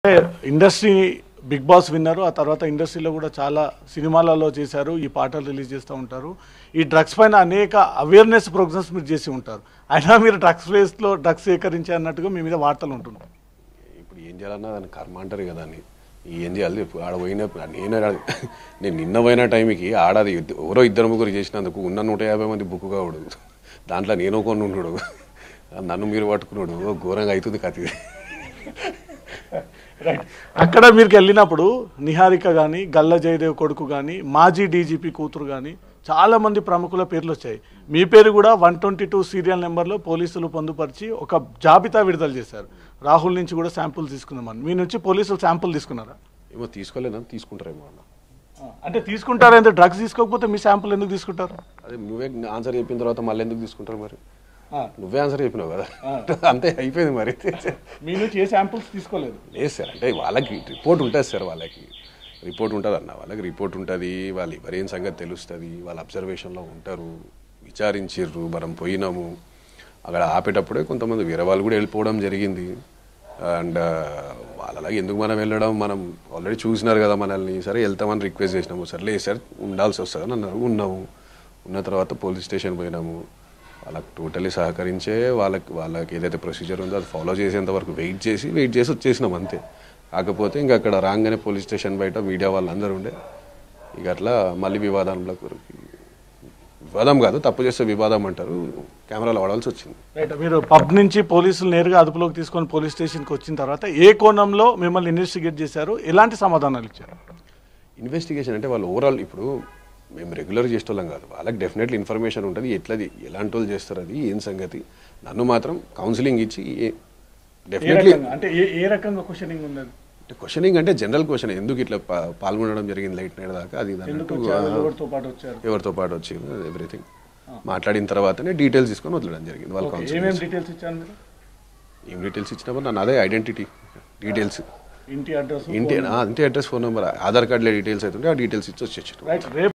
industry big boss విన్నారు ఆ తర్వాత ఇండస్ట్రీలో కూడా చాలా సినిమాలలో చేశారు ఈ పాటలు రిలీజ్ చేస్తూ ఉంటారు ఈ డ్రగ్స్ పైన అనేక అవేర్నెస్ ప్రోగ్రామ్స్ మీరు చేసి ఉంటారు అయినా మీరు డ్రగ్స్ ప్లేస్లో డ్రగ్స్ సేకరించే అన్నట్టుగా మీ మీద వార్తలు ఉంటున్నాయి ఇప్పుడు ఏం చేయాలన్నా దాన్ని కర్మ అంటారు కదా అని ఏం చేయాలి చెప్పు ఆడ పోయిన నేను ఆడ- నేను నిన్న పోయిన టైంకి ఆడది ఇద్ద- ఎవరో ఇద్దరు ముగ్గురు చేసినందుకు ఉన్న నూట యాభై మంది బుక్ కావడు దాంట్లో నేను కొన్ని ఉన్నాడు నన్ను మీరు పట్టుకున్నాడు ఓ ఘోరంగా అవుతుంది కథ అక్కడ మీరు వెళ్ళినప్పుడు నిహారిక కానీ గల్ల జయదేవ్ కొడుకు కానీ మాజీ డీజీపీ కూతురు కానీ చాలా మంది ప్రముఖుల పేర్లు వచ్చాయి మీ పేరు కూడా వన్ ట్వంటీ టూ సీరియల్ నెంబర్లో పోలీసులు పొందుపరిచి ఒక జాబితా విడుదల చేశారు రాహుల్ నుంచి కూడా శాంపుల్ తీసుకుందామని మీ నుంచి పోలీసులు శాంపుల్ తీసుకున్నారా ఏమో తీసుకోలేదని తీసుకుంటారేమో అన్న అంటే తీసుకుంటారా అంటే డ్రగ్స్ తీసుకోకపోతే మీ శాంపుల్ ఎందుకు తీసుకుంటారు అదే నువ్వే ఆన్సర్ చెప్పిన తర్వాత మళ్ళీ ఎందుకు తీసుకుంటారు మరి ఆ, నువ్వే ఆన్సర్ చెప్పినావు కదా అంతే అయిపోయింది మరి మీ నుంచి ఏ శాంపుల్స్ తీసుకోలేదు లేదు సార్ అంటే వాళ్ళకి రిపోర్ట్ ఉంటుంది సార్ వాళ్ళకి రిపోర్ట్ ఉంటుంది అన్న వాళ్ళకి రిపోర్ట్ ఉంటుంది వాళ్ళు ఎవరేం సంగతి తెలుస్తుంది వాళ్ళ అబ్జర్వేషన్లో ఉంటారు విచారించిర్రు మనం పోయినాము అక్కడ ఆపేటప్పుడే కొంతమంది వేరే వాళ్ళు కూడా వెళ్ళిపోవడం జరిగింది అండ్ వాళ్ళలాగా ఎందుకు మనం వెళ్ళడం మనం ఆల్రెడీ చూసినారు కదా మనల్ని సరే వెళ్తామని రిక్వెస్ట్ చేసినాము సరే లేదు సార్ ఉండాల్సి వస్తుంది అన్నారు ఉన్నాము ఉన్న తర్వాత పోలీస్ స్టేషన్ పోయినాము వాళ్ళకి టోటలీ సహకరించే వాళ్ళకి వాళ్ళకి ఏదైతే ప్రొసీజర్ ఉందో అది ఫాలో చేసేంత వరకు వెయిట్ చేసి వెయిట్ చేసి వచ్చేసినాం అంతే కాకపోతే ఇంకా అక్కడ రాగానే పోలీస్ స్టేషన్ బయట మీడియా వాళ్ళందరూ ఉండే ఇక అట్లా మళ్ళీ వివాదంలో వివాదం కాదు తప్పు చేస్తే వివాదం అంటారు కెమెరాలు వాడాల్సి వచ్చింది రైట్ మీరు పబ్ నుంచి పోలీసులు నేరుగా అదుపులోకి తీసుకొని పోలీస్ స్టేషన్కి వచ్చిన తర్వాత ఏ కోణంలో మిమ్మల్ని ఇన్వెస్టిగేట్ చేశారు ఎలాంటి సమాధానాలు ఇచ్చారు ఇన్వెస్టిగేషన్ అంటే వాళ్ళు ఓవరాల్ ఇప్పుడు మేము రెగ్యులర్ చేసేవాళ్ళం కాదు వాళ్ళకి డెఫినెట్లీ ఇన్ఫర్మేషన్ ఉంటుంది ఎట్లది ఎలాంటి వాళ్ళు చేస్తారు అది ఏం సంగతి నన్ను మాత్రం కౌన్సిలింగ్ ఇచ్చి ఏ డెఫినెట్లీ రకంగా అంటే ఏ ఏ రకంగా క్వశ్చనింగ్ ఉన్నది అంటే క్వశ్చనింగ్ అంటే జనరల్ క్వశ్చన్ ఎందుకు ఇట్లా పా- పాల్గొనడం జరిగింది లైట్ నైట్ దాకా అది ఇది ఎందుకు అన్నట్టు, వచ్చారు ఆ, ఎవరితో పాటు వచ్చారు ఎవరితో పాటు వచ్చింది ఎవ్రీథింగ్ మాట్లాడిన తర్వాతనే డీటెయిల్స్ తీసుకొని వదలడం జరిగింది వాళ్ళ ఓకే, కౌన్సిలింగ్ ఏమేమి డీటెయిల్స్ ఇచ్చారు మీరు ఏం డీటెయిల్స్ ఇచ్చినప్పుడు నన్ను అదే ఐడెంటిటీ డీటెయిల్స్ ఇంటి అడ్రస్ ఇంటి ఆ, ఇంటి అడ్రస్ ఫోన్ నెంబర్ ఆధార్ కార్డులో డీటెయిల్స్ అవుతుంటే ఆ డీటెయిల్స్ ఇచ్చి వచ్చి రైట్ రేపు